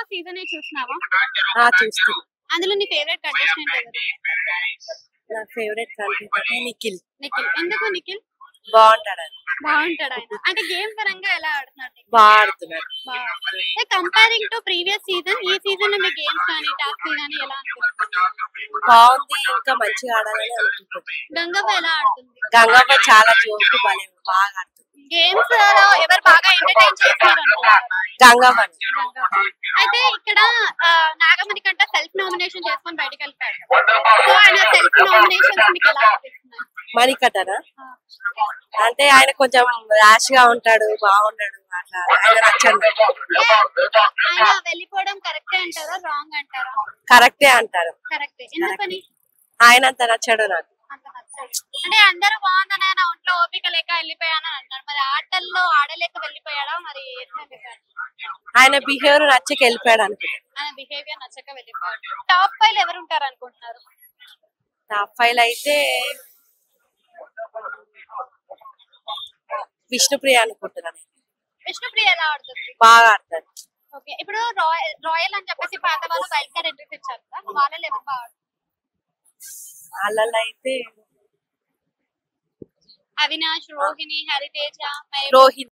Season చూసినావా ఆ చూస్తాను అందులో నీ ఫేవరెట్ కంటెస్టెంట్ ఎవరు నా ఫేవరెట్ కంటెంట్ నిఖిల్ నిఖిల్ ఎందుకు నిఖిల్ బాగుంటాడు ఆయన. బాగుంటాడు ఆయన అంటే గేమ్ పరంగా ఎలా ఆడుతున్నాడు నిఖిల్? బాగా ఆడుతున్నాడు కంపేరింగ్ టు ప్రీవియస్ సీజన్ ఈ సీజన్ లో మీ గేమ్స్ కానీ టాస్క్ కానీ ఎలా అనిపిస్తుంది బాగుంది ఇంకా మంచిగా ఆడాలని అనుకుంటున్నాను గంగవ్వ ఎలా ఆడుతుంది గంగమ్మ చాలా జోకు భలే బాగా ఆడుతుంది గేమ్స్ లో ఎవరు బాగా ఎంటర్టైన్ చేస్తున్నారు అనుకుంటున్నారు? గంగమ్మ అయితే ఇక్కడ ఆ, నాగమణి కంట సెల్ఫ్ నామినేషన్ చేసుకొని బయటకు వెళ్ళిపోయాడు సో ఆయన సెల్ఫ్ నామినేషన్స్ మీకు ఎలా అనిపిస్తున్నాయి మణికట్టనా అంటే ఆయన కొంచెం ర్యాష్ గా ఉంటాడు బాగుంటాడు అట్లా ఆయన నచ్చండి ఆయన వెళ్ళిపోవడం కరెక్టే అంటారా రాంగ్ అంటారా కరెక్టే అంటారు కరెక్టే ఎందుకని ఆయన అంత నచ్చాడు నాకు అంత నచ్చదు అంటే అందరూ బాగుందని ఆయన ఒంట్లో ఓపిక లేక వెళ్ళిపోయాను అని అంటారు మరి ఆటల్లో ఆడలేక వెళ్ళిపోయాడా మరి ఎట్లా వెళ్ళిపోయాడు ఆయన బిహేవియర్ నచ్చక వెళ్ళిపోయాడు అనుకుంటాను ఆయన బిహేవియర్ నచ్చక వెళ్ళిపోయాడు టాప్ ఫైవ్ ఎవరు ఉంటారు అనుకుంటున్నారు టాప్ ఫైవ్ అయితే విష్ణుప్రియ అనుకుంటున్నాను విష్ణుప్రియ ఎలా ఆడుతుంది బాగా ఆడతాడు ఓకే ఇప్పుడు రాయల్ రాయల్ అని చెప్పేసి పాత వాళ్ళు వైల్డ్ కార్డ్ ఎంట్రీస్ ఇచ్చారు కదా వాళ్ళలో ఎవరు బాగా ఆడుతున్నారు? వాళ్ళలో అయితే అవినాష్ రోహిణి హరితేజ మహేష్ రోహిత్